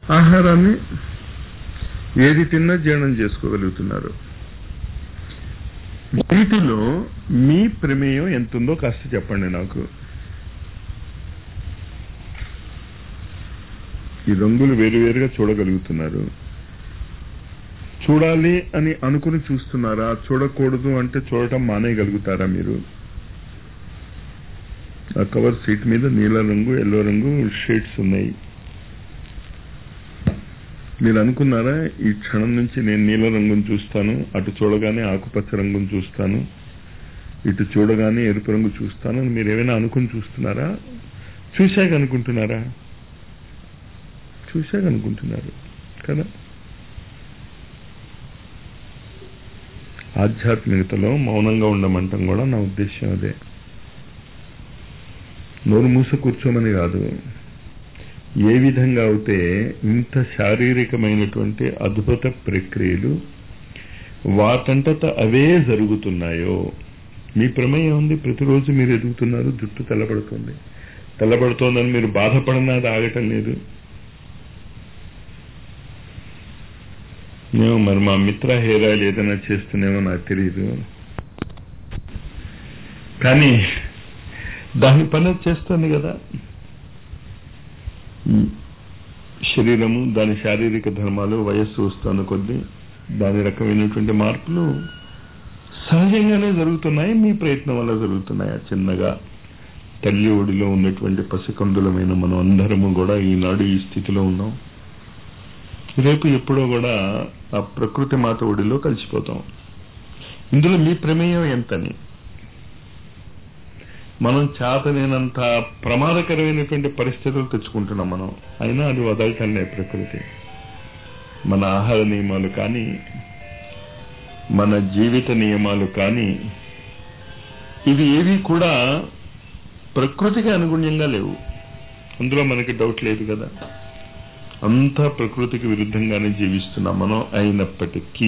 ఆహారాన్ని ఏది తిన్నా జీర్ణం చేసుకోగలుగుతున్నారు వీటిలో మీ ప్రమేయం ఎంత ఉందో కాస్త చెప్పండి నాకు ఈ రంగులు వేరువేరుగా చూడగలుగుతున్నారు చూడాలి అని అనుకుని చూస్తున్నారా చూడకూడదు అంటే చూడటం మానేయగలుగుతారా మీరు ఆ కవర్ సీట్ మీద నీల రంగు ఎల్లో రంగు షేడ్స్ ఉన్నాయి మీరు అనుకున్నారా ఈ క్షణం నుంచి నేను నీల రంగును చూస్తాను అటు చూడగానే ఆకుపచ్చ రంగును చూస్తాను ఇటు చూడగానే ఎరుపు రంగు చూస్తాను అని మీరు ఏమైనా అనుకుని చూస్తున్నారా చూశాక అనుకుంటున్నారా చూశాక అనుకుంటున్నారు కదా ఆధ్యాత్మికతలో మౌనంగా ఉండమంటాం కూడా నా ఉద్దేశం అదే నోరు మూస కూర్చోమని కాదు ఏ విధంగా అయితే ఇంత శారీరకమైనటువంటి అద్భుత ప్రక్రియలు వాటంతట అవే జరుగుతున్నాయో మీ ప్రమేయం ఉంది ప్రతిరోజు మీరు ఎదుగుతున్నారు జుట్టు తెల్లబడుతుంది తెల్లబడుతోందని మీరు బాధపడినా అది ఆగటం లేదు నేను మరి మా మిత్ర హెయిర్ ఆయిల్ ఏదైనా చేస్తున్నామో నాకు తెలియదు కానీ దాని పని అది చేస్తుంది కదా శరీరము దాని శారీరక ధర్మాలు వయస్సు వస్తున్న కొద్దీ దాని రకమైనటువంటి మార్పులు సహజంగానే జరుగుతున్నాయి మీ ప్రయత్నం వల్ల జరుగుతున్నాయి చిన్నగా తల్లి ఒడిలో ఉన్నటువంటి పసికందులమైన మనం అందరము కూడా ఈనాడు ఈ స్థితిలో ఉన్నాం రేపు ఎప్పుడో కూడా ఆ ప్రకృతి మాత ఒడిలో కలిసిపోతాం ఇందులో మీ ప్రమేయం ఎంతని మనం చేతనేనంత ప్రమాదకరమైనటువంటి పరిస్థితులు తెచ్చుకుంటున్నాం మనం అయినా అది వదలటంలే ప్రకృతి మన ఆహార నియమాలు కానీ మన జీవిత నియమాలు కానీ ఇవి ఏవి కూడా ప్రకృతికి అనుగుణ్యంగా లేవు అందులో మనకి డౌట్ లేదు కదా అంతా ప్రకృతికి విరుద్ధంగానే జీవిస్తున్నాం మనం అయినప్పటికీ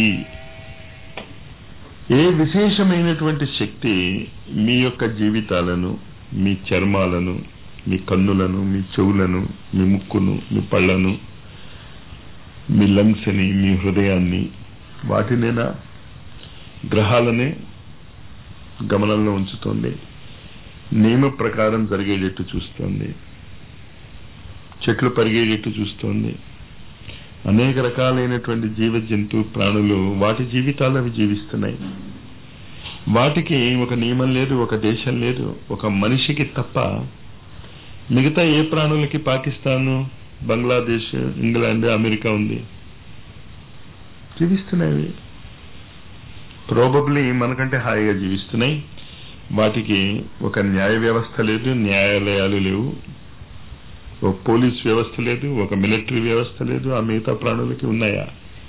ఏ విశేషమైనటువంటి శక్తి మీ యొక్క జీవితాలను మీ చర్మాలను మీ కన్నులను మీ చెవులను మీ ముక్కును మీ పళ్ళను మీ లంగ్స్ని మీ హృదయాన్ని వాటినేనా గ్రహాలనే గమనంలో ఉంచుతోంది నియమ ప్రకారం జరిగేటట్టు చూస్తోంది చెట్లు పరిగేటట్టు చూస్తోంది అనేక రకాలైనటువంటి జీవ జంతు ప్రాణులు వాటి జీవితాలు అవి జీవిస్తున్నాయి వాటికి ఒక నియమం లేదు ఒక దేశం లేదు ఒక మనిషికి తప్ప మిగతా ఏ ప్రాణులకి పాకిస్తాను బంగ్లాదేశ్ ఇంగ్లాండ్ అమెరికా ఉంది జీవిస్తున్నాయి ప్రాబబ్లీ మనకంటే హాయిగా జీవిస్తున్నాయి వాటికి ఒక న్యాయ వ్యవస్థ లేదు న్యాయాలయాలు లేవు ఒక పోలీస్ వ్యవస్థ లేదు ఒక మిలిటరీ వ్యవస్థ లేదు ఆ మిగతా ప్రాణులకి ఉన్నాయా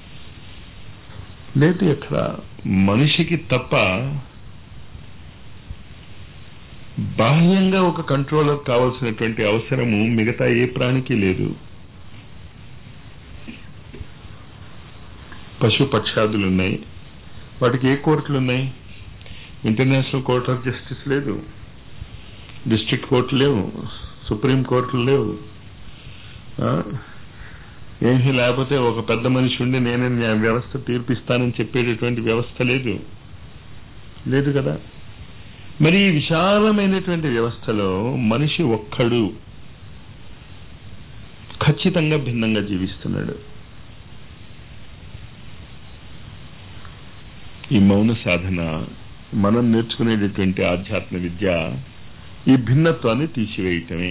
లేదు ఎక్కడ మనిషికి తప్ప బాహ్యంగా ఒక కంట్రోలర్ కావాల్సినటువంటి అవసరము మిగతా ఏ ప్రాణికి లేదు పశు పక్షాదులు ఉన్నాయి వాటికి ఏ కోర్టులు ఉన్నాయి ఇంటర్నేషనల్ కోర్ట్ ఆఫ్ జస్టిస్ లేదు డిస్ట్రిక్ట్ కోర్టు లేవు సుప్రీం కోర్టులు లేవు ఏమీ లేకపోతే ఒక పెద్ద మనిషి ఉండి నేనే న్యాయ వ్యవస్థ తీర్పిస్తానని చెప్పేటటువంటి వ్యవస్థ లేదు లేదు కదా మరి ఈ విశాలమైనటువంటి వ్యవస్థలో మనిషి ఒక్కడు ఖచ్చితంగా భిన్నంగా జీవిస్తున్నాడు ఈ మౌన సాధన మనం నేర్చుకునేటటువంటి ఆధ్యాత్మ విద్య ఈ భిన్నత్వాన్ని తీసివేయటమే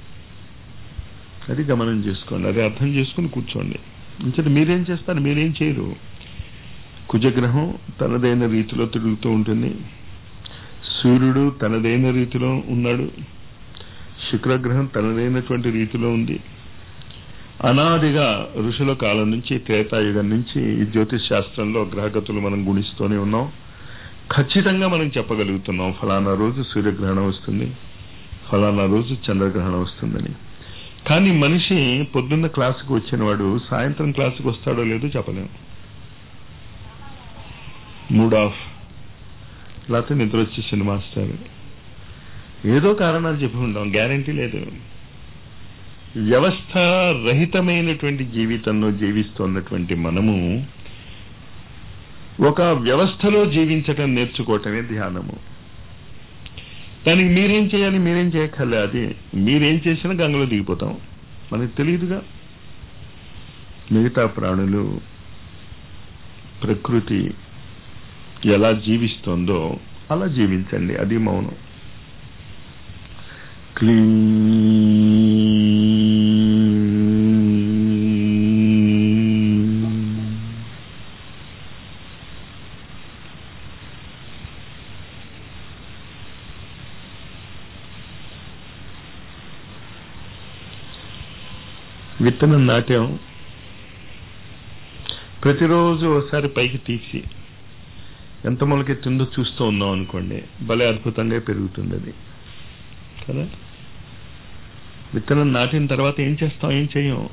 అది గమనం చేసుకోండి అది అర్థం చేసుకుని కూర్చోండి ఇంచటి మీరేం చేస్తారు మీరేం చేయరు కుజగ్రహం తనదైన రీతిలో తిరుగుతూ ఉంటుంది సూర్యుడు తనదైన రీతిలో ఉన్నాడు శుక్రగ్రహం తనదైనటువంటి రీతిలో ఉంది అనాదిగా ఋషుల కాలం నుంచి త్రేతాయుగం నుంచి ఈ జ్యోతిష్ శాస్త్రంలో గ్రహగతులు మనం గుణిస్తూనే ఉన్నాం ఖచ్చితంగా మనం చెప్పగలుగుతున్నాం ఫలానా రోజు సూర్యగ్రహణం వస్తుంది ఫలానా రోజు చంద్రగ్రహణం వస్తుందని కానీ మనిషి పొద్దున్న క్లాసుకు వచ్చిన వాడు సాయంత్రం క్లాసుకు వస్తాడో లేదో చెప్పలేము మూడ్ ఆఫ్ లేకపోతే నిద్ర వచ్చేసింది మాస్టర్ ఏదో కారణాలు చెప్పి ఉంటాం గ్యారంటీ లేదు వ్యవస్థ రహితమైనటువంటి జీవితంలో జీవిస్తున్నటువంటి మనము ఒక వ్యవస్థలో జీవించటం నేర్చుకోవటమే ధ్యానము దానికి మీరేం చేయాలి మీరేం చేయక్కర్లే అది మీరేం చేసినా గంగలో దిగిపోతాం మనకు తెలియదుగా మిగతా ప్రాణులు ప్రకృతి ఎలా జీవిస్తుందో అలా జీవించండి అది మౌనం క్లీన్ విత్తనం నాటాం ప్రతిరోజు ఒకసారి పైకి తీసి ఎంత మొలకెత్తుందో చూస్తూ ఉన్నాం అనుకోండి భలే అద్భుతంగా పెరుగుతుంది అది కదా విత్తనం నాటిన తర్వాత ఏం చేస్తాం ఏం చేయం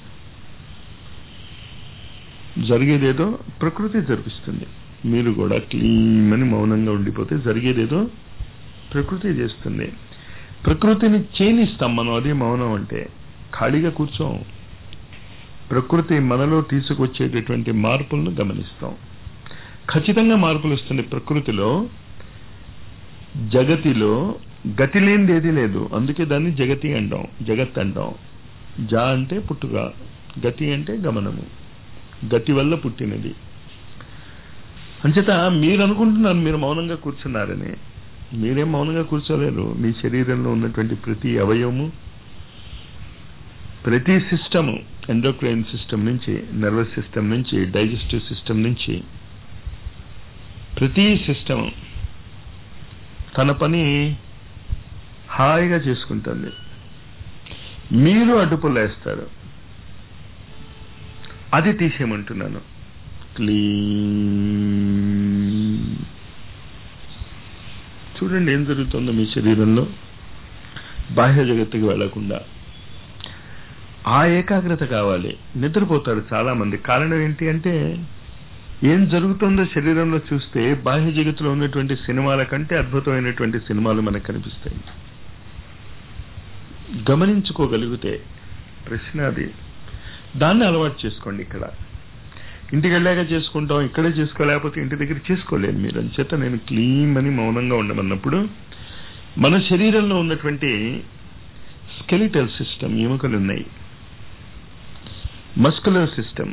జరిగేదేదో ప్రకృతి జరిపిస్తుంది మీరు కూడా క్లీన్ అని మౌనంగా ఉండిపోతే జరిగేదేదో ప్రకృతి చేస్తుంది ప్రకృతిని చేనిస్తాం మనం అదే మౌనం అంటే ఖాళీగా కూర్చోం ప్రకృతి మనలో తీసుకొచ్చేటటువంటి మార్పులను గమనిస్తాం ఖచ్చితంగా మార్పులు వస్తుంది ప్రకృతిలో జగతిలో గతి లేనిది ఏది లేదు అందుకే దాన్ని జగతి అంటాం జగత్ అంటాం జా అంటే పుట్టుక గతి అంటే గమనము గతి వల్ల పుట్టినది అంచేత మీరు అనుకుంటున్నారు మీరు మౌనంగా కూర్చున్నారని మీరేం మౌనంగా కూర్చోలేరు మీ శరీరంలో ఉన్నటువంటి ప్రతి అవయవము ప్రతి సిస్టము ఎండోక్రైన్ సిస్టమ్ నుంచి నర్వస్ సిస్టమ్ నుంచి డైజెస్టివ్ సిస్టమ్ నుంచి ప్రతి సిస్టమ్ తన పని హాయిగా చేసుకుంటుంది మీరు అడ్డుపులేస్తారు అది తీసేయమంటున్నాను క్లీన్ చూడండి ఏం జరుగుతుందో మీ శరీరంలో బాహ్య జగత్తుకి వెళ్లకుండా ఆ ఏకాగ్రత కావాలి నిద్రపోతారు చాలా మంది కారణం ఏంటి అంటే ఏం జరుగుతుందో శరీరంలో చూస్తే బాహ్య జగత్తులో ఉన్నటువంటి సినిమాల కంటే అద్భుతమైనటువంటి సినిమాలు మనకు కనిపిస్తాయి గమనించుకోగలిగితే ప్రశ్న అది దాన్ని అలవాటు చేసుకోండి ఇక్కడ ఇంటికి వెళ్ళాక చేసుకుంటాం ఇక్కడే చేసుకోలేకపోతే ఇంటి దగ్గర చేసుకోలేను మీరు అని చేత నేను క్లీన్ అని మౌనంగా ఉండమన్నప్పుడు మన శరీరంలో ఉన్నటువంటి స్కెలిటల్ సిస్టమ్ ఎముకలు ఉన్నాయి మస్కులర్ సిస్టమ్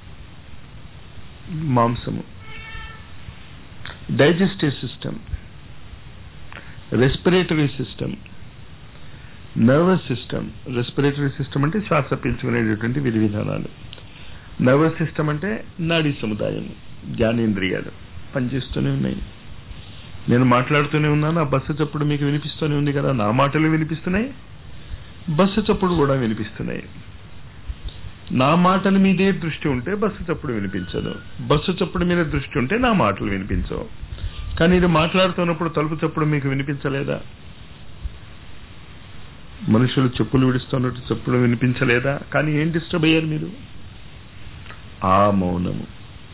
మాంసము digestive system respiratory system nervous system respiratory system అంటే శ్వాస పీల్చుకునేటటువంటి విధి విధానాలు నర్వస్ సిస్టమ్ అంటే నాడీ సముదాయం జ్ఞానేంద్రియాలు పనిచేస్తూనే ఉన్నాయి నేను మాట్లాడుతూనే ఉన్నాను ఆ బస్సు చప్పుడు మీకు వినిపిస్తూనే ఉంది కదా నా మాటలు వినిపిస్తున్నాయి బస్సు చప్పుడు కూడా వినిపిస్తున్నాయి నా మాటల మీదే దృష్టి ఉంటే బస్సు చప్పుడు వినిపించదు బస్సు చప్పుడు మీద దృష్టి ఉంటే నా మాటలు వినిపించవు కానీ ఇది మాట్లాడుతున్నప్పుడు తలుపు చప్పుడు మీకు వినిపించలేదా మనుషులు చెప్పులు విడుస్తున్నట్టు చెప్పులు వినిపించలేదా కానీ ఏం డిస్టర్బ్ అయ్యారు మీరు ఆ మౌనము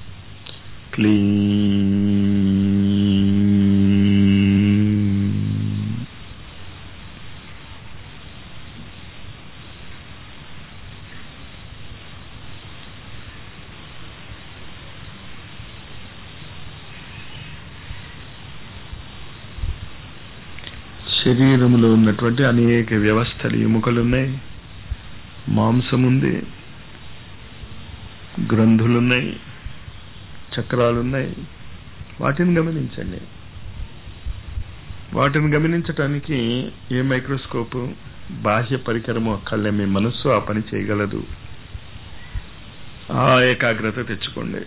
క్లీన్ శరీరంలో ఉన్నటువంటి అనేక వ్యవస్థలు ఎముకలు ఉన్నాయి మాంసం ఉంది గ్రంథులున్నాయి చక్రాలున్నాయి వాటిని గమనించండి వాటిని గమనించటానికి ఏ మైక్రోస్కోప్ బాహ్య పరికరము అక్కర్లే మీ మనస్సు ఆ పని చేయగలదు ఆ ఏకాగ్రత తెచ్చుకోండి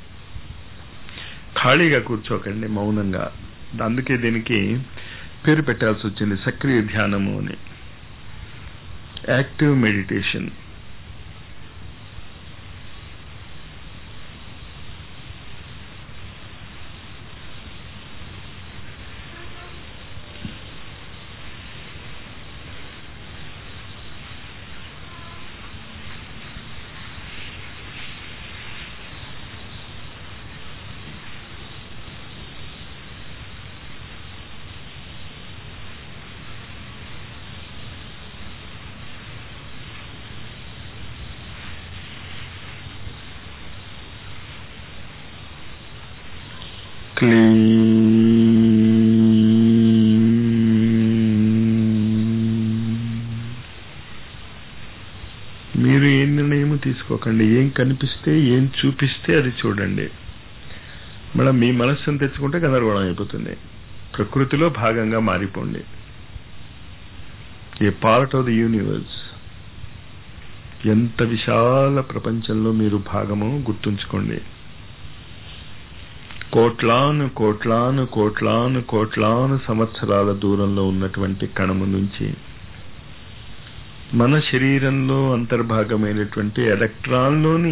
ఖాళీగా కూర్చోకండి మౌనంగా అందుకే దీనికి పేరు పెట్టాల్సి వచ్చింది సక్రియ ధ్యానము అని యాక్టివ్ మెడిటేషన్ మీరు ఏ నిర్ణయం తీసుకోకండి ఏం కనిపిస్తే ఏం చూపిస్తే అది చూడండి మళ్ళీ మీ మనస్సును తెచ్చుకుంటే గందరగోళం అయిపోతుంది ప్రకృతిలో భాగంగా మారిపోండి a part of the universe ఎంత విశాల ప్రపంచంలో మీరు భాగమో గుర్తుంచుకోండి కోట్లాను కోట్లాను కోట్లాను కోట్లాను సంవత్సరాల దూరంలో ఉన్నటువంటి కణము నుంచి మన శరీరంలో అంతర్భాగమైనటువంటి ఎలక్ట్రాన్లోని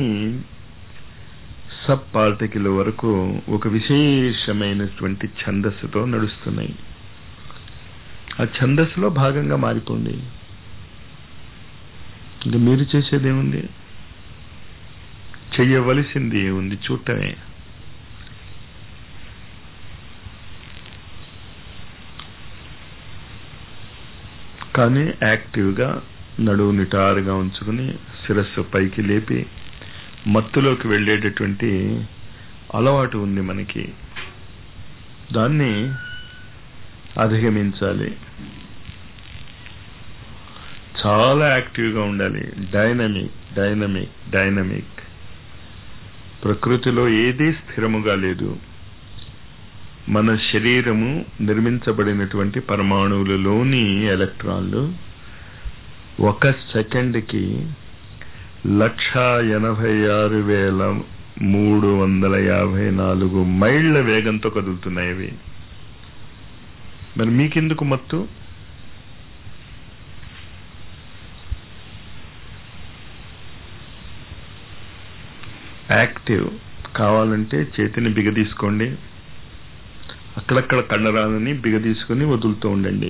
సబ్ పార్టికల్ వరకు ఒక విశేషమైనటువంటి ఛందస్సుతో నడుస్తున్నాయి ఆ ఛందస్సులో భాగంగా మారిపోండి ఇంకా మీరు చేసేది ఏముంది చెయ్యవలసింది ఏముంది చూడటమే కానీ యాక్టివ్గా నడువు నిటారుగా ఉంచుకుని శిరస్సు పైకి లేపి మత్తులోకి వెళ్ళేటటువంటి అలవాటు ఉంది మనకి దాన్ని అధిగమించాలి చాలా యాక్టివ్గా ఉండాలి డైనమిక్ డైనమిక్ డైనమిక్ ప్రకృతిలో ఏదీ స్థిరముగా లేదు మన శరీరము నిర్మించబడినటువంటి పరమాణువులలోని ఎలక్ట్రాన్లు ఒక సెకండ్కి లక్ష ఎనభై ఆరు వేల మూడు వందల యాభై నాలుగు మైళ్ళ వేగంతో కదులుతున్నాయి అవి మరి మీకెందుకు మత్తు యాక్టివ్ కావాలంటే చేతిని బిగదీసుకోండి అక్కడక్కడ కండరాలని బిగదీసుకుని వదులుతూ ఉండండి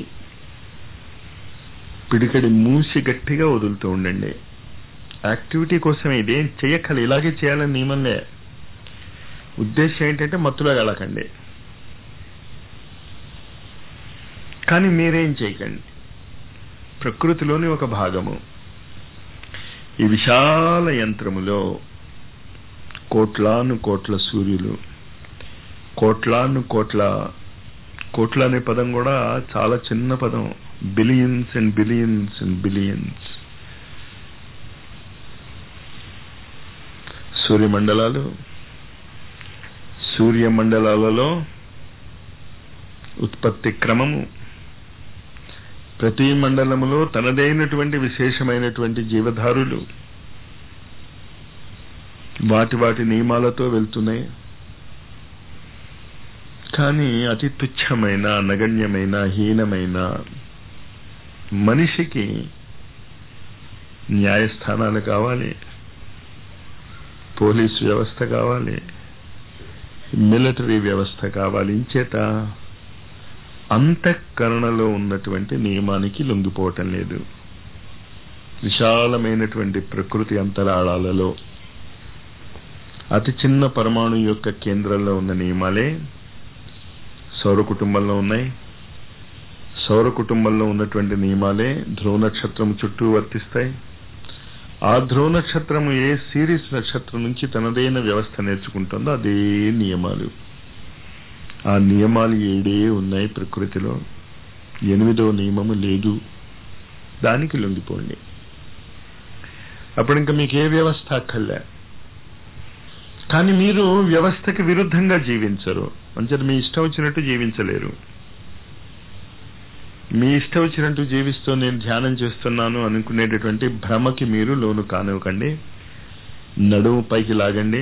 పిడికడి మూసి గట్టిగా వదులుతూ ఉండండి యాక్టివిటీ కోసం ఇదేం చేయక్కల ఇలాగే చేయాలని నియమంలే ఉద్దేశం ఏంటంటే మత్తులో వెళ్ళకండి కానీ మీరేం చేయకండి ప్రకృతిలోని ఒక భాగము ఈ విశాల యంత్రములో కోట్లాను కోట్ల సూర్యులు కోట్లాను కోట్ల కోట్ల అనే పదం కూడా చాలా చిన్న పదం billions and billions and billions సూర్యమండలాలు సూర్యమండలాలలో ఉత్పత్తి క్రమము ప్రతి మండలములో తనదైనటువంటి విశేషమైనటువంటి జీవధారులు వాటి వాటి నియమాలతో వెళ్తున్నాయి కానీ అతి తుచ్చమైన నగణ్యమైన హీనమైన మనిషికి న్యాయస్థానాలు కావాలి పోలీస్ వ్యవస్థ కావాలి మిలిటరీ వ్యవస్థ కావాలి ఇంచేత అంతఃకరణలో ఉన్నటువంటి నియమానికి లొంగిపోవటం లేదు విశాలమైనటువంటి ప్రకృతి అంతరాళాలలో అతి చిన్న పరమాణు యొక్క కేంద్రంలో ఉన్న నియమాలే సౌర కుటుంబంలో ఉన్నాయి సౌర కుటుంబంలో ఉన్నటువంటి నియమాలే ధ్రువ నక్షత్రం చుట్టూ వర్తిస్తాయి ఆ ధ్రువ నక్షత్రము ఏ సిరీస్ నక్షత్రం నుంచి తనదైన వ్యవస్థ నేర్చుకుంటుందో అదే నియమాలు ఆ నియమాలు ఏడే ఉన్నాయి ప్రకృతిలో ఎనిమిదో నియమము లేదు దానికి లొంగిపోండి అప్పుడు ఇంకా మీకు ఏ వ్యవస్థ అక్కర్లే కానీ మీరు వ్యవస్థకి విరుద్ధంగా జీవించరు అంటే మీ ఇష్టం వచ్చినట్టు జీవించలేరు మీ ఇష్టం వచ్చినట్టు జీవిస్తూ నేను ధ్యానం చేస్తున్నాను అనుకునేటటువంటి భ్రమకి మీరు లోను కానివ్వకండి నడుము పైకి లాగండి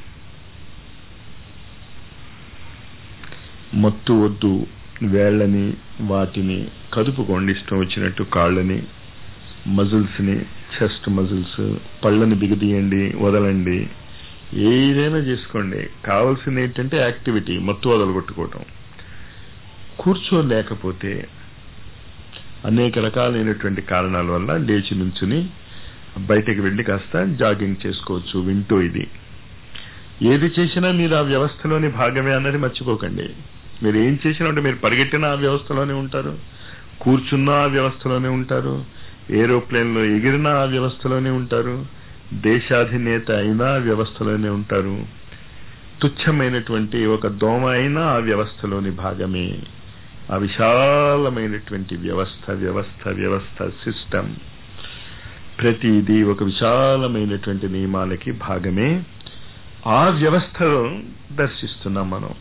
మత్తు వద్దు వేళ్ళని వాటిని కదుపుకోండి ఇష్టం వచ్చినట్టు కాళ్ళని మజిల్స్ని చెస్ట్ మజిల్స్ పళ్ళని బిగదీయండి వదలండి ఏదైనా చేసుకోండి కావాల్సింది ఏంటంటే యాక్టివిటీ మత్తు వదలగొట్టుకోవటం కూర్చోలేకపోతే అనేక రకాలైనటువంటి కారణాల వల్ల లేచి నుంచుని బయటకు వెళ్ళి కాస్త జాగింగ్ చేసుకోవచ్చు వింటూ ఇది ఏది చేసినా మీరు ఆ వ్యవస్థలోని భాగమే అన్నది మర్చిపోకండి మీరు ఏం చేసినా మీరు పరిగెట్టిన ఆ వ్యవస్థలోనే ఉంటారు కూర్చున్న ఆ వ్యవస్థలోనే ఉంటారు ఏరోప్లేన్లో ఎగిరిన ఆ వ్యవస్థలోనే ఉంటారు దేశాధినేత అయినా వ్యవస్థలోనే ఉంటారు తుచ్చమైనటువంటి ఒక దోమ అయినా ఆ వ్యవస్థలోని భాగమే ఆ విశాలమైనటువంటి వ్యవస్థ వ్యవస్థ వ్యవస్థ సిస్టమ్ ప్రతిదీ ఒక విశాలమైనటువంటి నియమాలకి భాగమే ఆ వ్యవస్థలో దర్శిస్తున్నాం మనం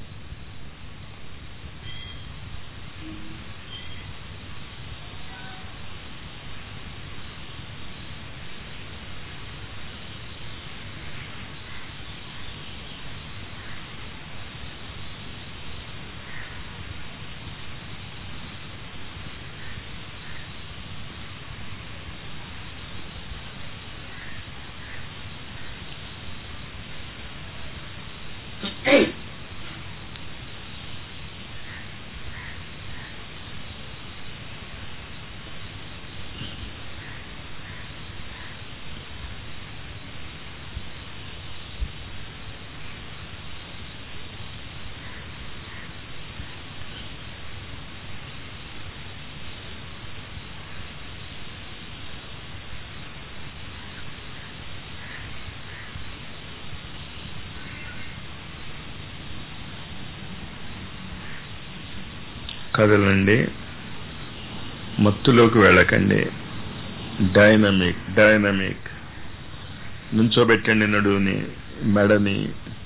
కదలండి మత్తులోకి వెళ్ళకండి డైనమిక్ డైనమిక్ నుంచోబెట్టండి నడువుని మెడని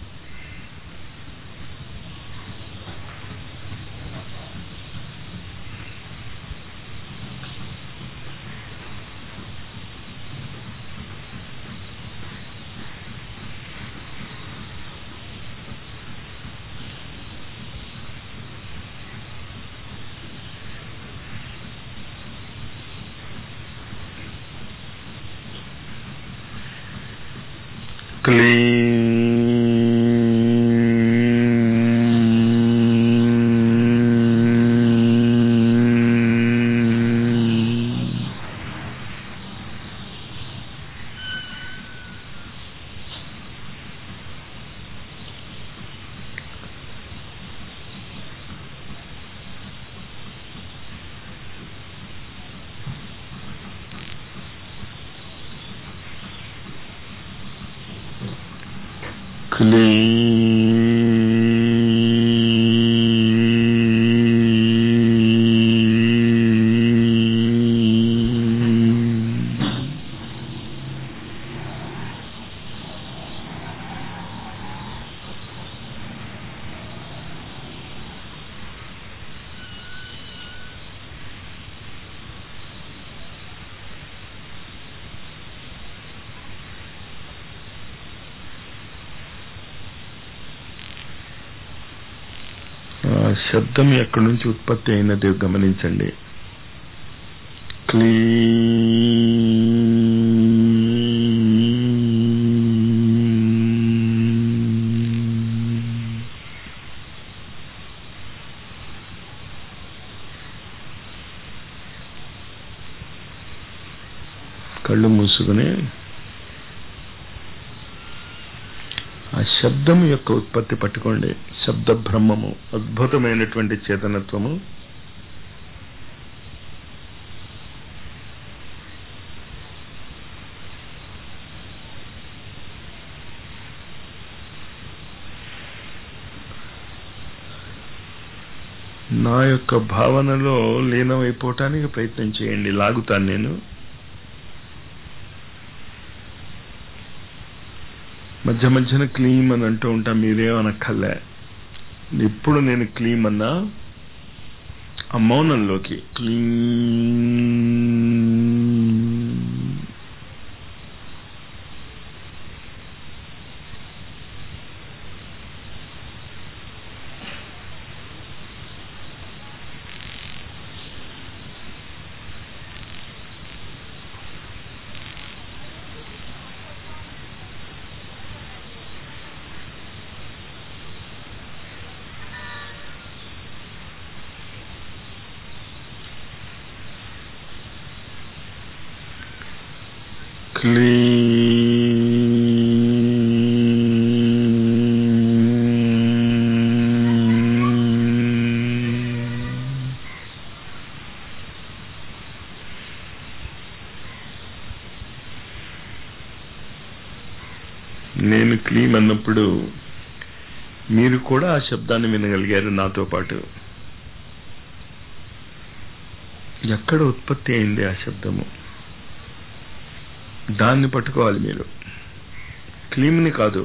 క్లీన్ క్లీన్ ఆ శబ్దం ఎక్కడి నుంచి ఉత్పత్తి అయినది గమనించండి క్లీన్ కళ్ళు మూసుకుని ఆ శబ్దం యొక్క ఉత్పత్తి పట్టుకోండి శబ్ద బ్రహ్మము అద్భుతమైనటువంటి చేతనత్వము నా యొక్క భావనలో లీనమైపోవటానికి ప్రయత్నం చేయండి లాగుతాను నేను మధ్య మధ్యన క్లీమ్ అని అంటూ ఉంటా మీరేమనక్కర్లే ఎప్పుడు నేను క్లీమ్ అన్నా ఆ మౌనంలోకి క్లీన్ క్లీన్ నేను క్లీమ్ అన్నప్పుడు మీరు కూడా ఆ శబ్దాన్ని వినగలిగారు నాతో పాటు ఎక్కడ ఉత్పత్తి అయింది ఆ శబ్దము దాన్ని పట్టుకోవాలి మీరు క్లీమ్ని కాదు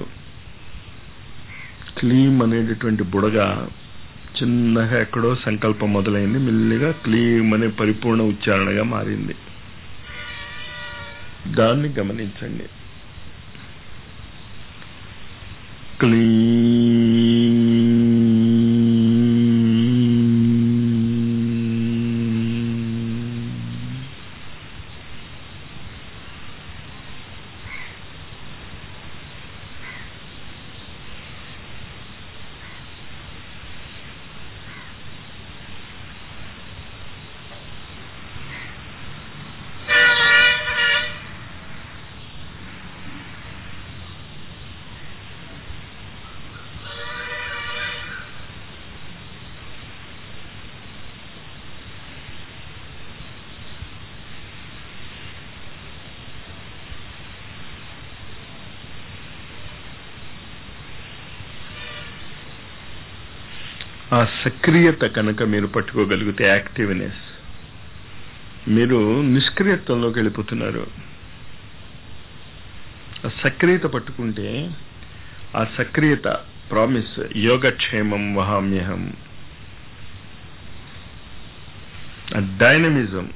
క్లీమ్ అనేటటువంటి బుడగ చిన్నగా ఎక్కడో సంకల్పం మొదలైంది మెల్లిగా క్లీమ్ అనే పరిపూర్ణ ఉచ్చారణగా మారింది దాన్ని గమనించండి క్లీమ్ ఆ సక్రియత కనుక మీరు పట్టుకోగలిగితే యాక్టివ్నెస్ మీరు నిష్క్రియత్వంలోకి వెళ్ళిపోతున్నారు ఆ సక్రియత పట్టుకుంటే ఆ సక్రియత ప్రామిస్ యోగక్షేమం వహామ్యహం ఆ డైనమిజం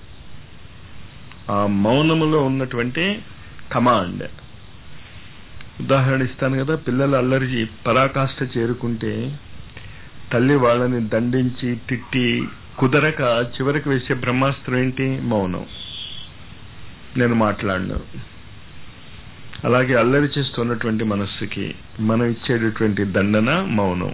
ఆ మౌనములో ఉన్నటువంటి కమాండ్ ఉదాహరణ ఇస్తాను కదా పిల్లలు అల్లరి పరాకాష్ట చేరుకుంటే తల్లి వాళ్ళని దండించి తిట్టి కుదరక చివరికి వేసే బ్రహ్మాస్త్రం ఏంటి మౌనం నేను మాట్లాడను అలాగే అల్లరి చేస్తున్నటువంటి మనస్సుకి మనం ఇచ్చేటటువంటి దండన మౌనం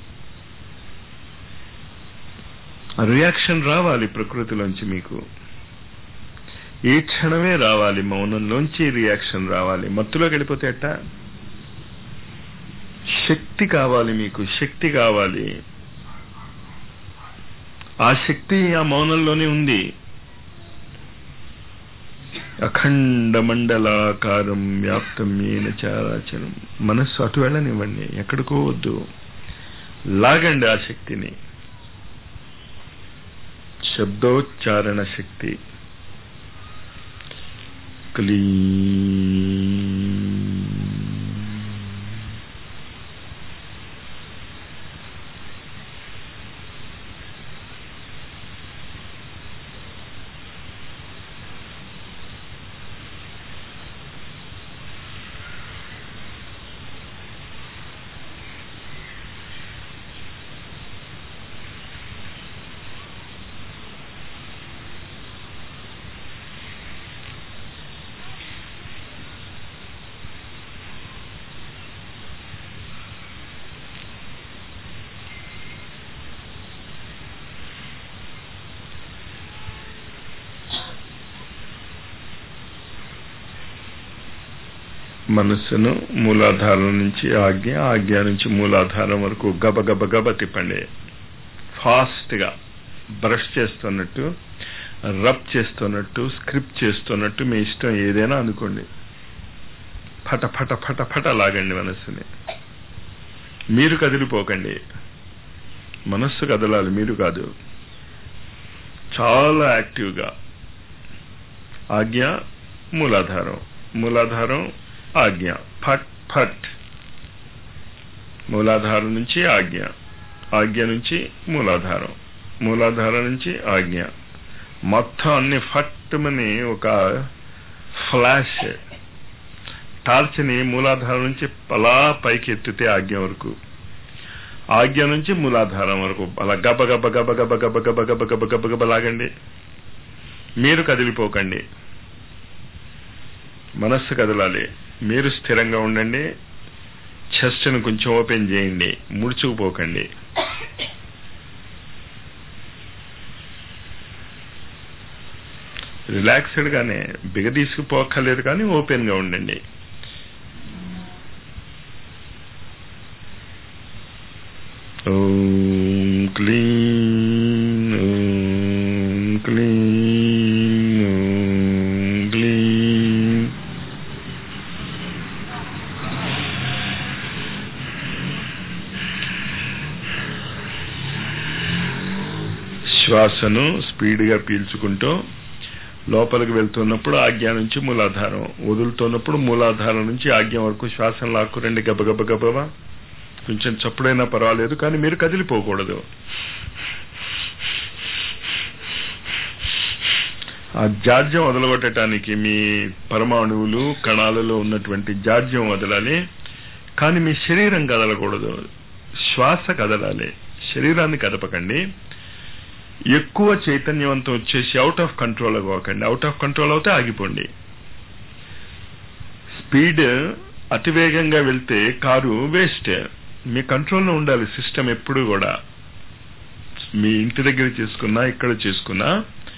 రియాక్షన్ రావాలి ప్రకృతిలోంచి మీకు ఈ క్షణమే రావాలి మౌనంలోంచి రియాక్షన్ రావాలి మత్తులోకి వెళ్ళిపోతే ఎట్టా శక్తి కావాలి మీకు శక్తి కావాలి ఆ శక్తి ఆ మౌనంలోనే ఉంది అఖండ మండలాకారం వ్యాప్తం ఏన చారాచరం మనస్సు అటు వెళ్ళనివ్వండి ఎక్కడికో వద్దు లాగండి ఆ శక్తిని శబ్దోచ్చారణ శక్తి క్లీ మనస్సును మూలాధారం నుంచి ఆజ్ఞ ఆజ్ఞ నుంచి మూలాధారం వరకు గబ గబ గబ తిప్పండి ఫాస్ట్గా బ్రష్ చేస్తున్నట్టు రబ్ చేస్తున్నట్టు స్క్రిప్ట్ చేస్తున్నట్టు మీ ఇష్టం ఏదైనా అనుకోండి ఫట ఫట ఫట ఫట లాగండి మనస్సుని మీరు కదిలిపోకండి మనస్సు కదలాలి మీరు కాదు చాలా యాక్టివ్గా ఆజ్ఞ మూలాధారం మూలాధారం ఆజ్ఞ ఫట్ ఫట్ మూలాధారం నుంచి ఆజ్ఞ ఆజ్ఞ నుంచి మూలాధారం మూలాధారం నుంచి ఆజ్ఞ మొత్తం అన్ని ఫట్టుమని ఒక ఫ్లాష్ టార్చ్ని మూలాధారం నుంచి అలా పైకి ఎత్తితే ఆజ్ఞ వరకు ఆజ్ఞ నుంచి మూలాధారం వరకు అలా గబ గబ గబ గబ గబ గబ గబ గబ గబ గబ లాగండి మీరు కదిలిపోకండి మనస్సు కదలాలి మీరు స్థిరంగా ఉండండి చెస్ట్ను కొంచెం ఓపెన్ చేయండి ముడుచుకుపోకండి రిలాక్స్డ్ గానే బిగదీసుకుపోక్కర్లేదు కానీ ఓపెన్ గా ఉండండి ఓం క్లీం ఓం క్లీం ఓం క్లీం శ్వాసను స్పీడ్గా పీల్చుకుంటూ లోపలికి వెళ్తున్నప్పుడు ఆజ్ఞ నుంచి మూలాధారం వదులుతున్నప్పుడు మూలాధారం నుంచి ఆజ్ఞ వరకు శ్వాసను లాక్కురండి గబగబ గబగబా కొంచెం చప్పుడైనా పర్వాలేదు కానీ మీరు కదిలిపోకూడదు ఆ జాడ్యం వదలగొట్టడానికి మీ పరమాణువులు కణాలలో ఉన్నటువంటి జాడ్యం వదలాలి కానీ మీ శరీరం కదలకూడదు శ్వాస కదలాలి శరీరాన్ని కదపకండి ఎక్కువ చైతన్యవంతం వచ్చేసి అవుట్ ఆఫ్ కంట్రోల్ అవ్వకండి అవుట్ ఆఫ్ కంట్రోల్ అవుతే ఆగిపోండి స్పీడ్ అతివేగంగా వెళ్తే కారు వేస్ట్ మీ కంట్రోల్లో ఉండాలి సిస్టమ్ ఎప్పుడు కూడా మీ ఇంటి దగ్గర చేసుకున్నా ఇక్కడ చేసుకున్నా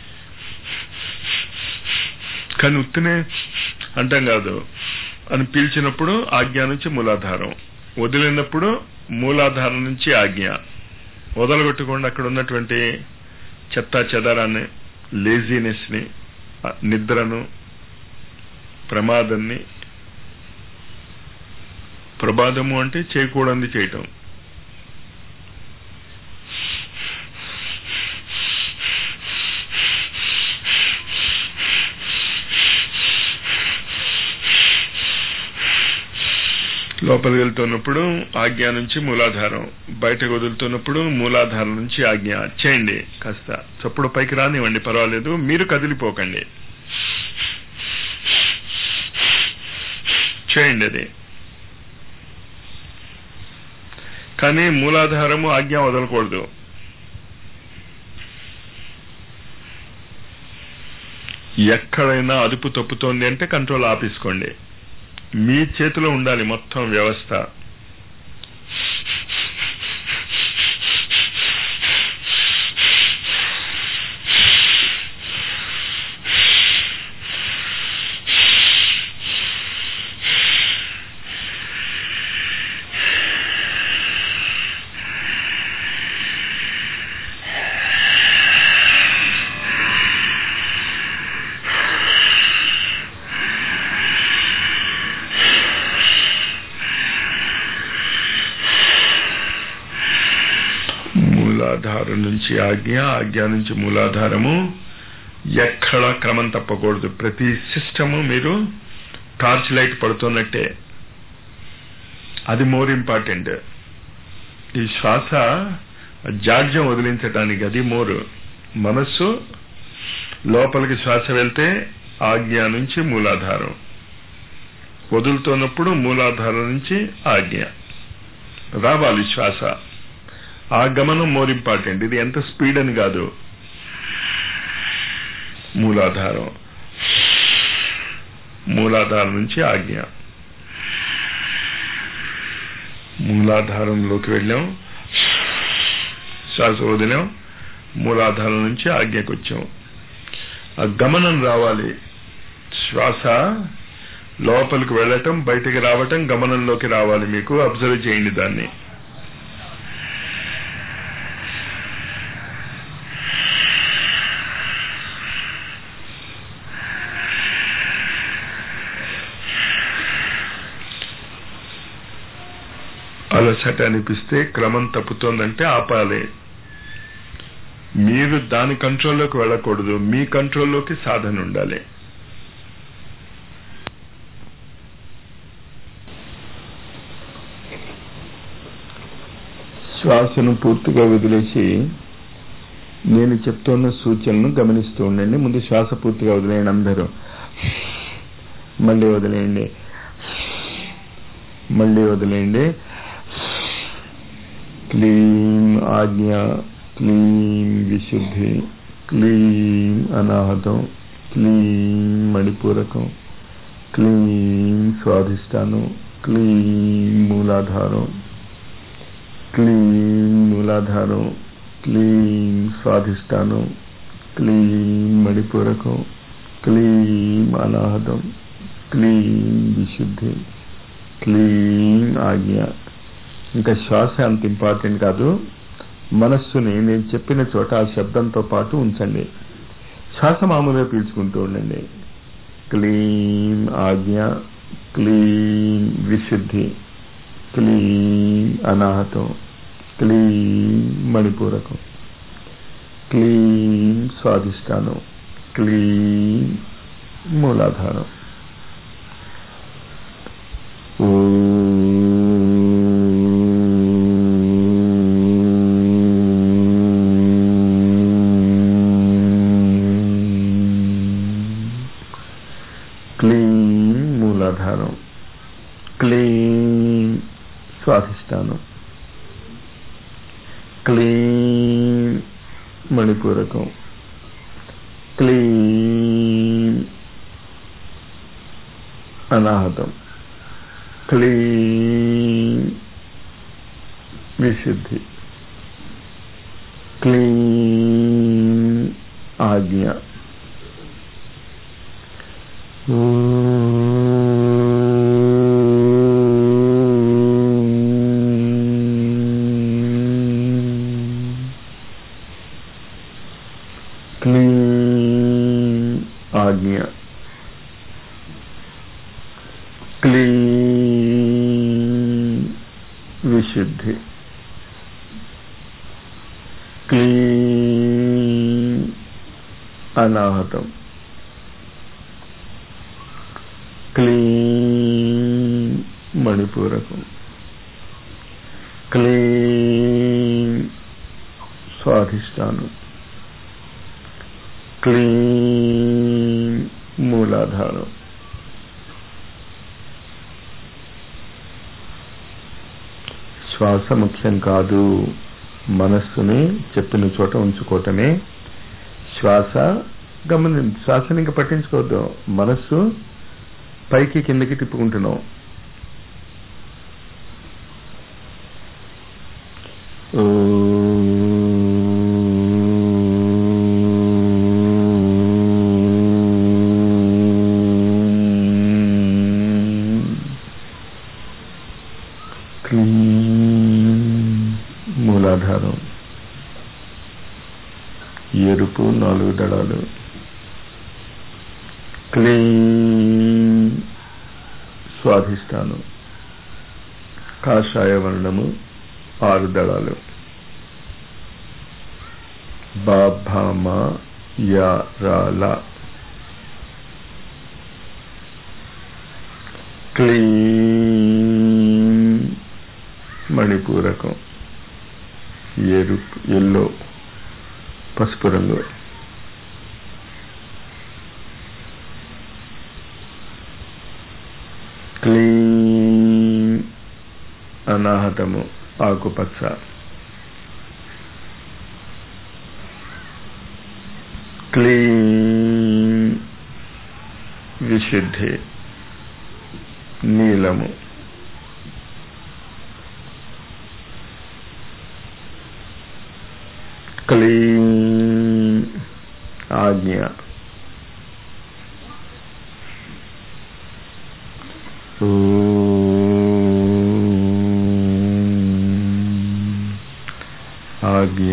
కానీ ఉత్తినే అంటాం కాదు అని పీల్చినప్పుడు ఆజ్ఞ నుంచి మూలాధారం వదిలినప్పుడు మూలాధారం నుంచి ఆజ్ఞ వదలగొట్టకుండా అక్కడ ఉన్నటువంటి చెత్త చెదరాన్ని లేజీనెస్ని నిద్రను ప్రమాదాన్ని ప్రమాదము అంటే చేయకూడదు చేయటం లోపలికి వెళ్తున్నప్పుడు ఆజ్ఞ నుంచి మూలాధారం బయటకు వదులుతున్నప్పుడు మూలాధారం నుంచి ఆజ్ఞ చేయండి కాస్త చప్పుడు పైకి రానివ్వండి పర్వాలేదు మీరు కదిలిపోకండి చేయండి అది కానీ మూలాధారము ఆజ్ఞ వదలకూడదు ఎక్కడైనా అదుపు తప్పుతోంది అంటే కంట్రోల్ ఆపేసుకోండి మీ చేతిలో ఉండాలి మొత్తం వ్యవస్థ మూలాధారం నుంచి ఆజ్ఞ ఆజ్ఞ నుంచి మూలాధారము ఎక్కడ క్రమం తప్పకూడదు ప్రతి సిస్టము మీరు టార్చ్ లైట్ పడుతున్నట్టే అది మోర్ ఇంపార్టెంట్ ఈ శ్వాస జాడ్యం వదిలించటానికి అది మోరు మనస్సు లోపలికి శ్వాస వెళ్తే ఆజ్ఞ నుంచి మూలాధారం వదులుతున్నప్పుడు మూలాధారం నుంచి ఆజ్ఞ రావాలి శ్వాస ఆ గమనం మోర్ ఇంపార్టెంట్ ఇది ఎంత స్పీడ్ అని కాదు మూలాధారం మూలాధారం నుంచి ఆజ్ఞ మూలాధారంలోకి వెళ్ళాం శ్వాస వదిలాం మూలాధారం నుంచి ఆజ్ఞకు వచ్చాం ఆ గమనం రావాలి శ్వాస లోపలికి వెళ్ళటం బయటికి రావటం గమనంలోకి రావాలి మీకు అబ్జర్వ్ చేయండి దాన్ని అలసట అనిపిస్తే క్రమం తప్పుతోందంటే ఆపాలి మీరు దాని కంట్రోల్లోకి వెళ్ళకూడదు మీ కంట్రోల్లోకి సాధన ఉండాలి శ్వాసను పూర్తిగా వదిలేసి నేను చెప్తున్న సూచనలను గమనిస్తూ ఉండండి ముందు శ్వాస పూర్తిగా వదిలేయండి అందరూ మళ్ళీ వదిలేయండి మళ్ళీ వదిలేయండి క్లీం ఆజ్ఞ క్లీం విశుద్ధి క్లీం అనాహతం క్లీం మణిపూరకం క్లీం స్వాధిష్టానం క్లీం మూలాధారం క్లీం మూలాధారం క్లీం స్వాధిష్టానం క్లీం మణిపూరకం క్లీం అనాహతం క్లీం విశుద్ధి క్లీం ఆజ్ఞ ఇంకా శ్వాస అంత ఇంపార్టెంట్ కాదు మనస్సుని నేను చెప్పిన చోట ఆ శబ్దంతో పాటు ఉంచండి శ్వాస మామూలుగా పీల్చుకుంటూ ఉండండి క్లీం ఆజ్ఞ క్లీం విశుద్ధి క్లీం అనాహతం క్లీం మణిపూరకం క్లీం స్వాధిష్టానం క్లీం మూలాధారం క్లీం మూలాధారం క్లీం స్వాధిష్టానం క్లీం మణిపూరకం క్లీం అనాహతం క్లీం విశుద్ధి క్లీం ఆజ్ఞ క్లీం ఆజ్ఞ క్లీం విశుద్ధి క్లీం అనాహతం క్లీం మణిపూరకం క్లీం స్వాధిష్టానం క్లీం మూలాధారం శ్వాస ముఖ్యం కాదు మనస్సుని చెప్పిన చోట ఉంచుకోవటమే శ్వాస గమని శ్వాసని ఇంకా పట్టించుకోవద్దు మనస్సు పైకి కిందకి తిప్పుకుంటున్నాం మూలాధారం ఎరుపు నాలుగు దళాలు క్లీం స్వాధిష్టానం కాషాయ వర్ణము ఆరు దళాలు బాభామ యా రాల క్లీం మణిపూరకం ఎరుపు ఎల్లో పసుపు రంగు క్లీం అనాహతము ఆకుపచ్చ క్లీం విశుద్ధి నీలము క్లీం ఆజ్ఞ ఆజ్ఞ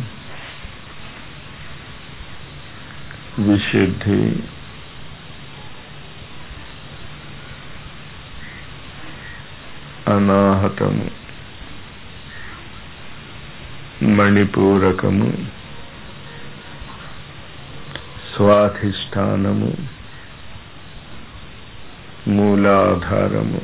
విశుద్ధి అనాహతము మణిపూరకము స్వాధిష్టానము మూలాధారము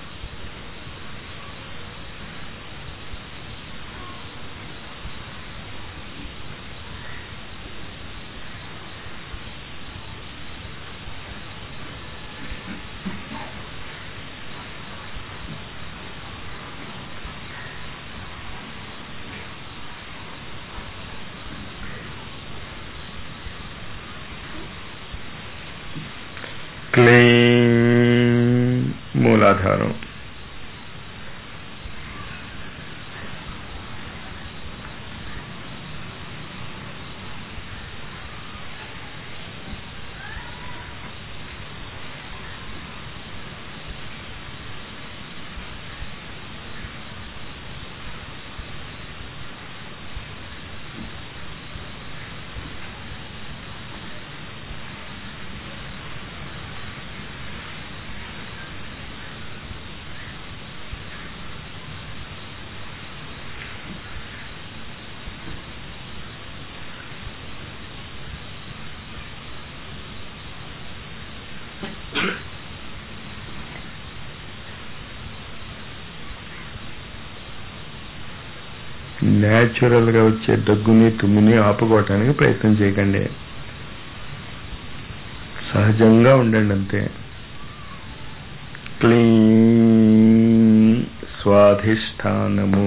క్లీం మూలాధారం న్యాచురల్ గా వచ్చే దగ్గుని తుమ్ముని ఆపుకోవటానికి ప్రయత్నం చేయకండి సహజంగా ఉండండి అంతే క్లీం స్వాధిష్టానము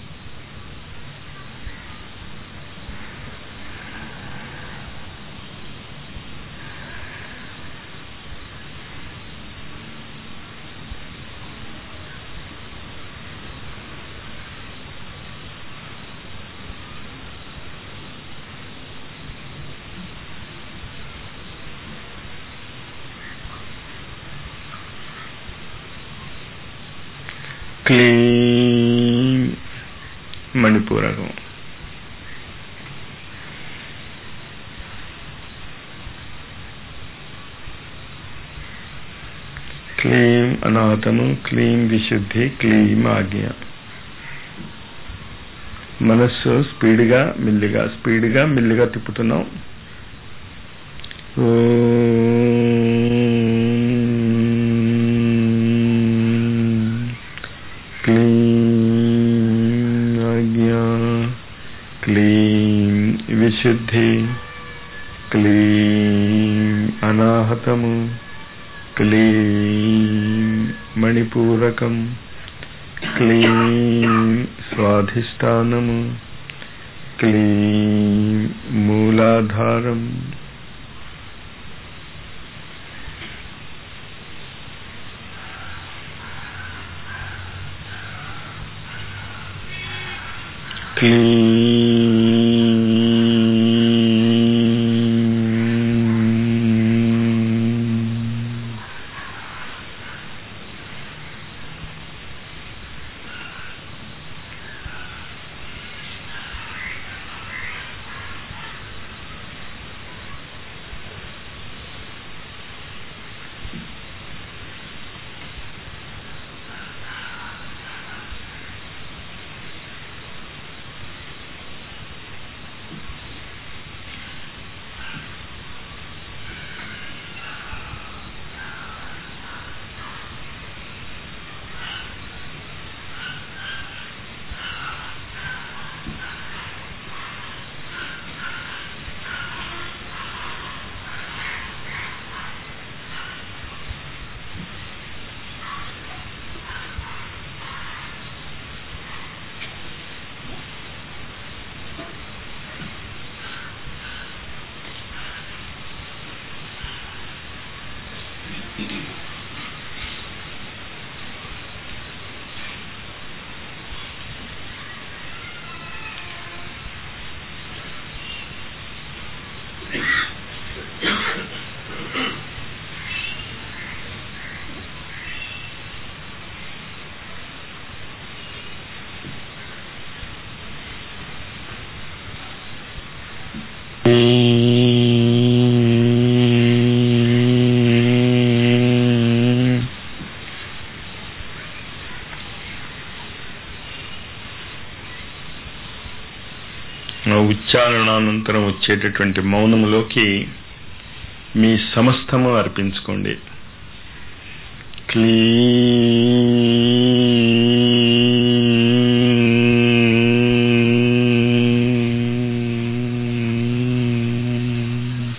క్లీం మణిపూరకం క్లీం అనాహతము క్లీం విశుద్ధి క్లీం ఆజ్ఞ మనస్సు స్పీడ్గా మెల్లిగా స్పీడ్గా మెల్లిగా తిప్పుతున్నాం క్లీం ఆజ్ఞ క్లీం విశుద్ధి క్లీం అనాహతము క్లీం మణిపూరకం క్లీం స్వాధిష్టానము క్లీం మూలాధారం క్లీం ఆ ఉచ్చారణానంతరం వచ్చేటటువంటి మౌనములోకి మీ సమస్తము అర్పించుకోండి క్లీ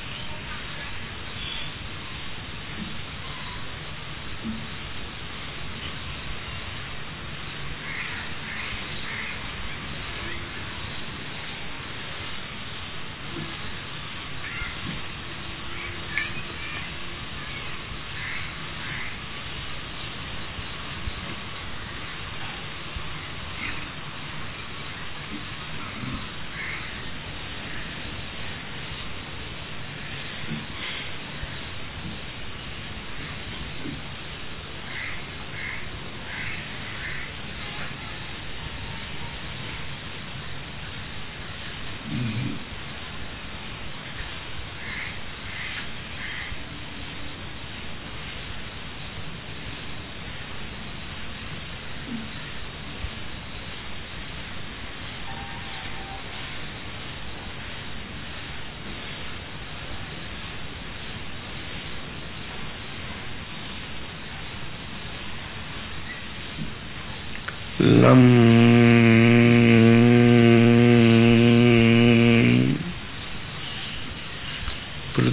లం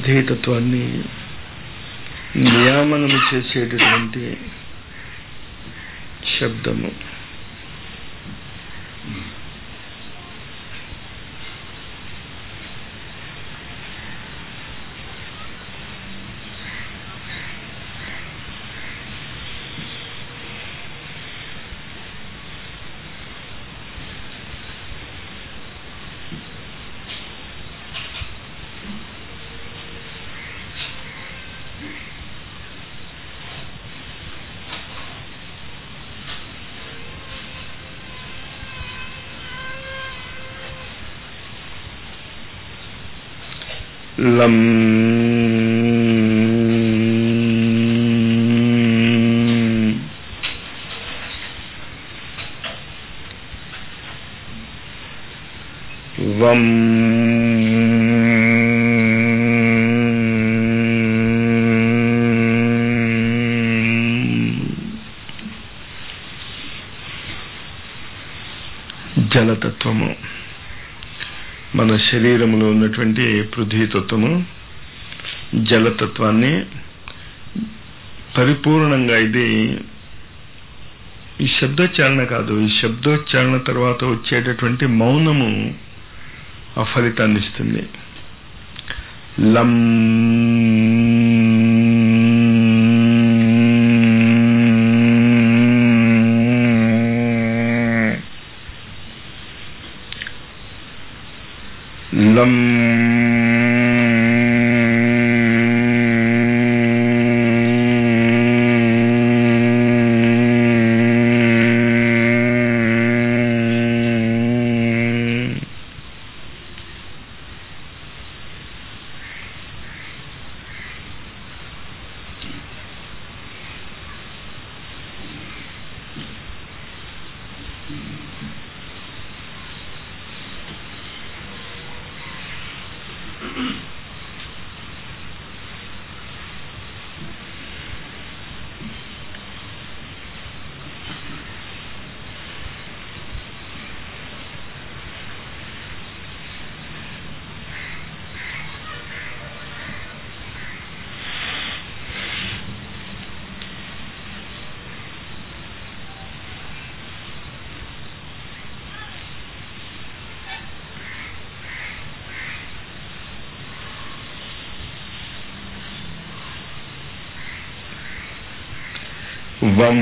పృథ్వీతత్వాన్ని నియామనము చేసేటటువంటి శబ్దము లం వం జలతత్వము మన శరీరంలో ఉన్నటువంటి పృథ్వీతత్వము జలతత్వాన్ని పరిపూర్ణంగా ఇది ఈ శబ్దోచ్చారణ కాదు ఈ శబ్దోచ్చారణ తర్వాత వచ్చేటటువంటి మౌనము ఆ ఫలితాన్ని ఇస్తుంది లం లం వం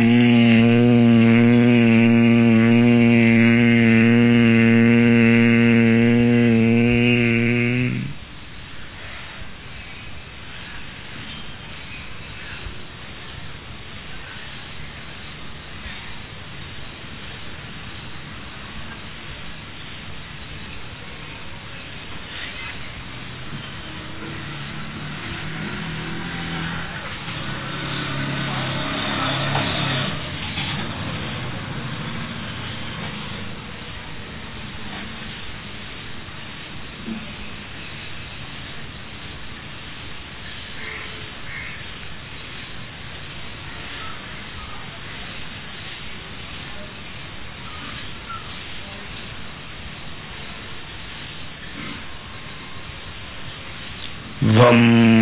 వం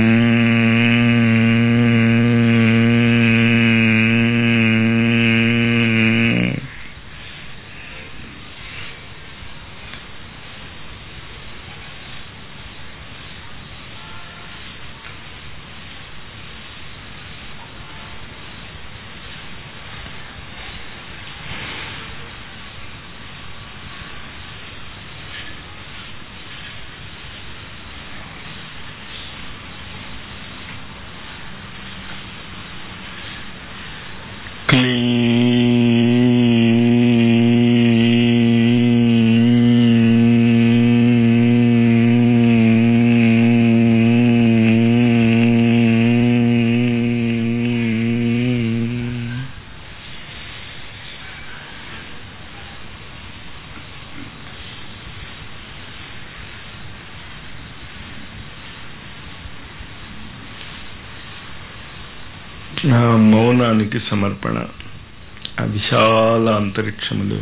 ఆ మౌనానికి సమర్పణ ఆ విశాల అంతరిక్షములు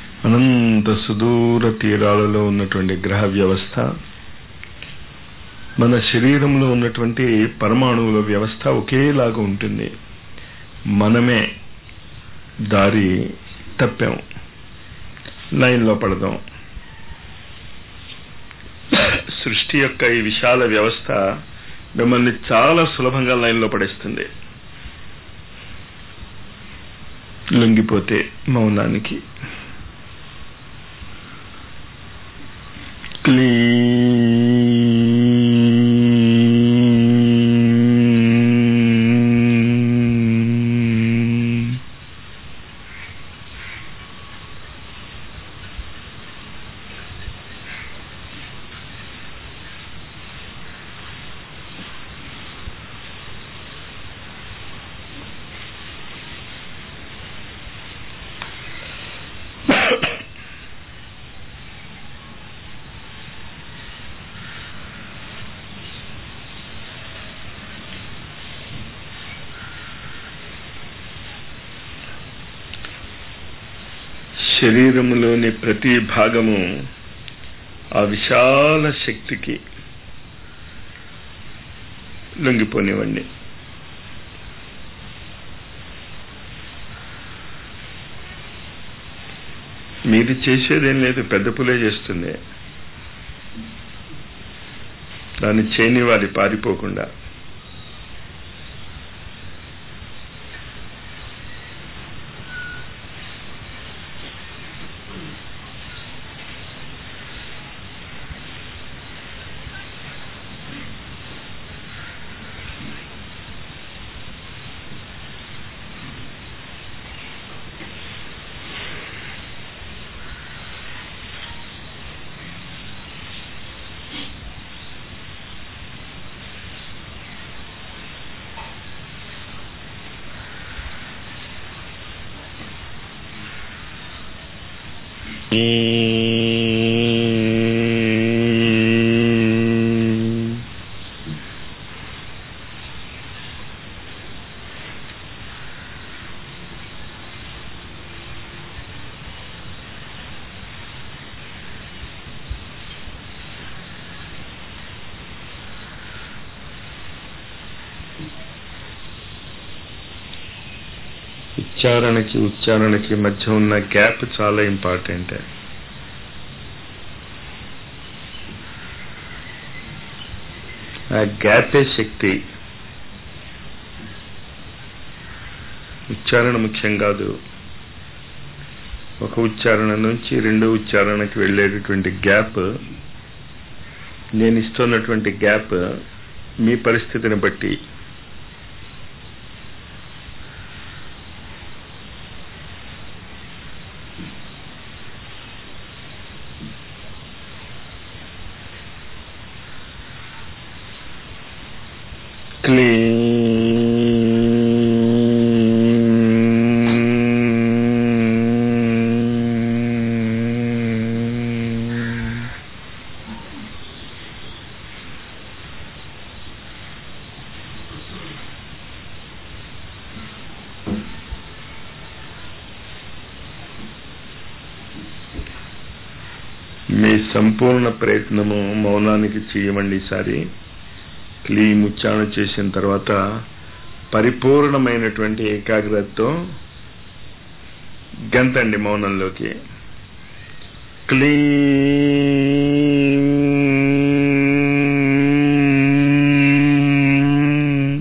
అనంత సుదూర తీరాలలో ఉన్నటువంటి గ్రహ వ్యవస్థ మన శరీరంలో ఉన్నటువంటి పరమాణువుల వ్యవస్థ ఒకేలాగా ఉంటుంది మనమే దారి తప్పాం లైన్లో పడదాం సృష్టి యొక్క ఈ విశాల వ్యవస్థ మిమ్మల్ని చాలా సులభంగా లైన్లో పడేస్తుంది లొంగిపోతే మౌనానికి క్లీన్ శరీరములోని ప్రతి భాగము ఆ విశాల శక్తికి లొంగిపోనివ్వండి మీరు చేసేదేం లేదు పెద్ద పులే చేస్తుంది దాన్ని చేయనివ్వాలి పారిపోకుండా ఉచ్చారణకి ఉచ్చారణకి మధ్య ఉన్న గ్యాప్ చాలా ఇంపార్టెంట్ ఆ గ్యాపే శక్తి ఉచ్చారణ ముఖ్యం కాదు ఒక ఉచ్చారణ నుంచి రెండో ఉచ్చారణకి వెళ్ళేటటువంటి గ్యాప్ నేను ఇస్తున్నటువంటి గ్యాప్ మీ పరిస్థితిని బట్టి క్లీన్ మీ సంపూర్ణ ప్రయత్నము మౌనానికి చేయమండి ఈసారి క్లీన్ ఉచ్చారణ చేసిన తర్వాత పరిపూర్ణమైనటువంటి ఏకాగ్రతతో గంతండి మౌనంలోకి క్లీన్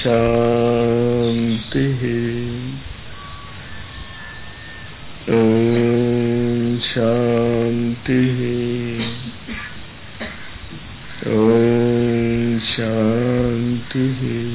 శాంతి ఓం శాంతి ఓం శాంతి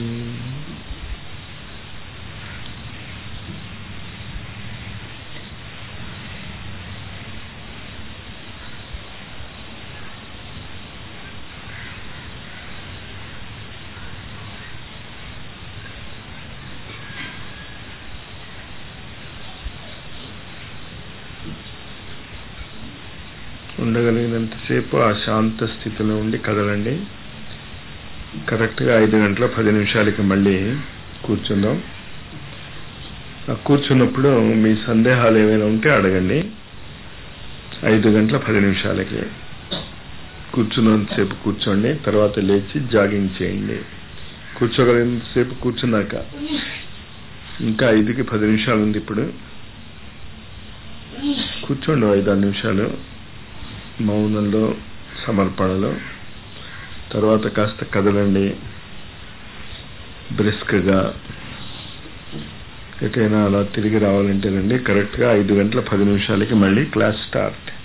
ఉండగలిగినంతసేపు ఆ శాంత స్థితిలో ఉండి కదలండి కరెక్ట్గా ఐదు గంటల పది నిమిషాలకి మళ్ళీ కూర్చుందాం ఆ కూర్చున్నప్పుడు మీ సందేహాలు ఏమైనా ఉంటే అడగండి ఐదు గంటల పది నిమిషాలకి కూర్చున్నంతసేపు కూర్చోండి తర్వాత లేచి జాగింగ్ చేయండి కూర్చోగలిగినంతసేపు కూర్చున్నాక ఇంకా ఐదుకి పది నిమిషాలు ఉంది ఇప్పుడు కూర్చోండి ఐదు ఆరు నిమిషాలు మౌనంలో సమర్పణలో తర్వాత కాస్త కదలండి బ్రిస్క్గా ఎటైనా అలా తిరిగి రావాలంటేనండి కరెక్ట్గా ఐదు గంటల పది నిమిషాలకి మళ్ళీ క్లాస్ స్టార్ట్